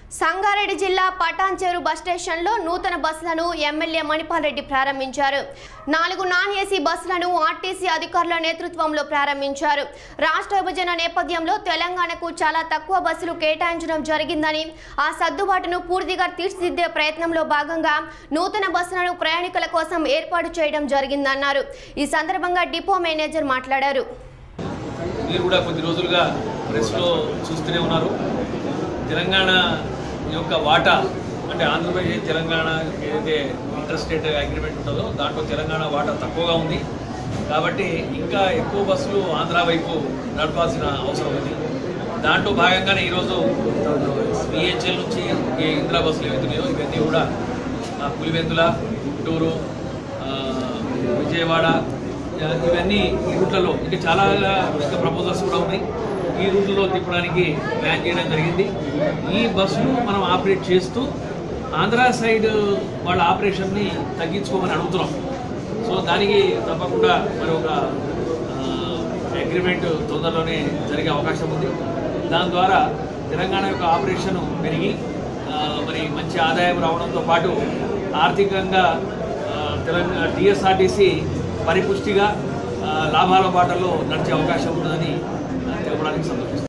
సంగారెడ్డి జిల్లా పటాన్చెరు బస్ స్టేషన్లో నూతన బస్సులను ఎమ్మెల్యే మణిపాల్ రెడ్డి ప్రారంభించారు నాలుగు నాన్ ఏసీ బస్సులను ఆర్టీసీ అధికారుల నేతృత్వంలో ప్రారంభించారు రాష్ట్ర విభజన నేపథ్యంలో తెలంగాణకు చాలా తక్కువ బస్సులు కేటాయించడం జరిగిందని ఆ సర్దుబాటును పూర్తిగా తీర్చిదిద్దే ప్రయత్నంలో భాగంగా నూతన బస్సులను ప్రయాణికుల కోసం ఏర్పాటు చేయడం జరిగిందన్నారు ఈ సందర్భంగా డిపో మేనేజర్ మాట్లాడారు మీరు కూడా కొద్ది రోజులుగా ప్రెస్లో చూస్తూనే ఉన్నారు తెలంగాణ యొక్క వాటా అంటే ఆంధ్రప్రదేశ్ తెలంగాణ ఏదైతే ఇంటర్ స్టేట్ అగ్రిమెంట్ ఉంటుందో దాంట్లో తెలంగాణ వాటా తక్కువగా ఉంది కాబట్టి ఇంకా ఎక్కువ బస్సులు ఆంధ్ర వైపు నడపాల్సిన అవసరం ఉంది దాంట్లో భాగంగానే ఈరోజు బిహెచ్ఎల్ నుంచి ఈ ఇందిరా బస్సులు ఏవైతున్నాయో ఇవన్నీ కూడా ఆ, పులివెందుల గుంటూరు ఆ, విజయవాడ ఆ, ఇవన్నీ ఈ రూట్లలో ఇంకా చాలా ఇంకా ప్రపోజల్స్ కూడా ఉన్నాయి ఈ రూట్లో తిప్పడానికి ప్లాన్ చేయడం జరిగింది ఈ బస్సులు మనం ఆపరేట్ చేస్తూ ఆంధ్ర సైడ్ వాళ్ళ ఆపరేషన్ని తగ్గించుకోమని అడుగుతున్నాం సో దానికి తప్పకుండా మరి ఒక అగ్రిమెంట్ తొందరలోనే జరిగే అవకాశం ఉంది దాని ద్వారా తెలంగాణ యొక్క ఆపరేషన్ పెరిగి ఆ, మరి మంచి ఆదాయం రావడంతో పాటు ఆర్థికంగా ఆ, తెలంగాణ టీఎస్ఆర్టీసీ పరిపుష్టిగా ఆ, లాభాల బాటలో నడిచే అవకాశం ఉంటుందని ఆ, తెలపడానికి సంతోషిస్తున్నాను